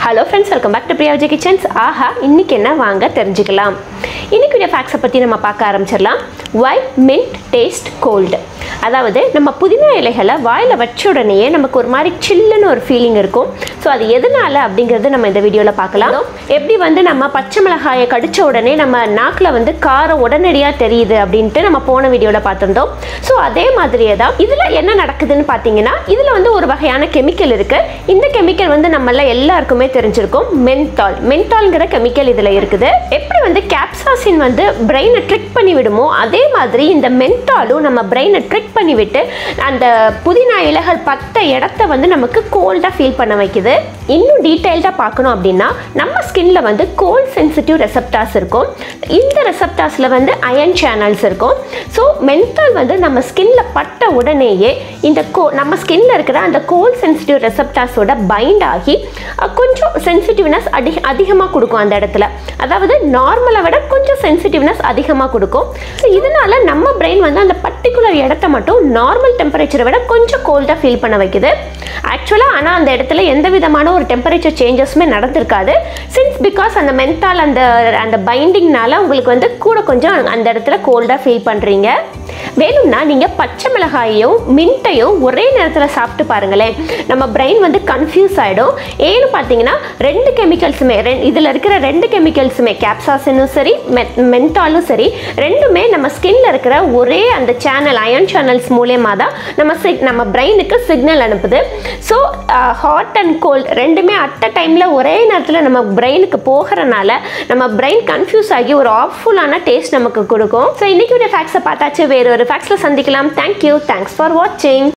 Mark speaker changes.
Speaker 1: hello friends welcome back to Priyaji kitchens ஆஹா இன்னைக்கு என்ன வாங்க தெரிஞ்சுக்கலாம் இன்னைக்கு வீடியோ ஃபேக்ஸை பற்றி நம்ம பார்க்க ஆரம்பிச்சிடலாம் வை மின்ட் டேஸ்ட் கோல்டு அதாவது நம்ம புதினா இலைகளை வாயில் வச்ச உடனேயே நமக்கு ஒரு மாதிரி சில்லுன்னு ஒரு ஃபீலிங் இருக்கும் ஸோ அது எதனால அப்படிங்கிறது நம்ம இந்த வீடியோவில் பார்க்கலாம் எப்படி வந்து நம்ம பச்சை மிளகாயை கடிச்ச உடனே நம்ம நாக்கில் வந்து காரம் உடனடியாக தெரியுது அப்படின்ட்டு நம்ம போன வீடியோவில் பார்த்துருந்தோம் ஸோ அதே மாதிரியே தான் இதில் என்ன நடக்குதுன்னு பார்த்தீங்கன்னா இதில் வந்து ஒரு வகையான கெமிக்கல் இருக்குது இந்த கெமிக்கல் வந்து நம்மள எல்லாருக்குமே தெரிஞ்சிருக்கும் மென்தால் மென்தால்ங்கிற கெமிக்கல் இதில் இருக்குது எப்படி வந்து கேப்சாசின் வந்து பிரெயினை ட்ரிக் பண்ணி விடுமோ அதே மாதிரி இந்த மென்தாலும் நம்ம பிரெயினை ட்ரிக் பண்ணி விட்டு அந்த புதினா இலைகள் பத்த இடத்த வந்து நமக்கு கோல்டாக ஃபீல் பண்ண வைக்குது இன்னும் டீட்டெயில்டாக பார்க்கணும் அப்படின்னா நம்ம ஸ்கின்ல வந்து கோல்ட் சென்சிட்டிவ் ரெசப்டார்ஸ் இருக்கும் இந்த ரெசப்டார்ஸில் வந்து அயன் சேனல்ஸ் இருக்கும் ஸோ மென்தால் வந்து நம்ம ஸ்கின்ல பட்ட உடனேயே இந்த கோ நம்ம ஸ்கின்ல இருக்கிற அந்த கோல்ட் சென்சிட்டிவ் ரெசப்டார்ஸோட பைண்ட் ஆகி அஹ், கொஞ்சம் சென்சிட்டிவ்னஸ் அடி அதிகமாக கொடுக்கும் அந்த இடத்துல அதாவது நார்மலை விட கொஞ்சம் சென்சிட்டிவ்னஸ் அதிகமாக கொடுக்கும் ஸோ இதனால நம்ம பிரெயின் வந்து அந்த பர்டிகுலர் இடத்த மட்டும் நார்மல் டெம்பரேச்சரை விட கொஞ்சம் கோல்டாக ஃபீல் பண்ண வைக்குது ஆக்சுவலாக ஆனால் அந்த இடத்துல எந்த விதமான ஒரு டெம்பரேச்சர் சேஞ்சஸுமே நடந்திருக்காது சின்ஸ் பிகாஸ் அந்த மென்தால் அந்த அந்த பைண்டிங்னால உங்களுக்கு வந்து கூட கொஞ்சம் அந்த இடத்துல கோல்டாக ஃபீல் பண்ணுறீங்க வேணும்னா நீங்கள் பச்சை மிளகாயையும் மின்ட்டையும் ஒரே நேரத்தில் சாப்பிட்டு பாருங்களேன் நம்ம பிரெயின் வந்து கன்ஃபியூஸ் ஆகிடும் ஏன்னு பார்த்தீங்கன்னா ரெண்டு கெமிக்கல்ஸுமே ரெண் இதில் இருக்கிற ரெண்டு கெமிக்கல்ஸுமே கேப்சாசினும் சரி மென்டாலும் சரி ரெண்டுமே நம்ம ஸ்கின்ல இருக்கிற ஒரே அந்த சேனல் அயன் சேனல்ஸ் மூலயமா தான் நம்ம சிக் நம்ம பிரெயினுக்கு சிக்னல் அனுப்புது ஸோ ஹாட் அண்ட் கோல்ட் ரெண்டுமே அட் அ டைமில் ஒரே நேரத்தில் நம்ம பிரெயினுக்கு போகிறனால நம்ம பிரெயின் கன்ஃபியூஸ் ஆகி ஒரு ஆஃப்ஃபுல்லான டேஸ்ட் நமக்கு கொடுக்கும் ஸோ இன்னைக்கு ஃபேக்ஸை பார்த்தாச்சு வேறு ஒரு ஃபேக்ஸில் சந்திக்கலாம் தேங்க்யூ தேங்க்ஸ் ஃபார் வாட்சிங்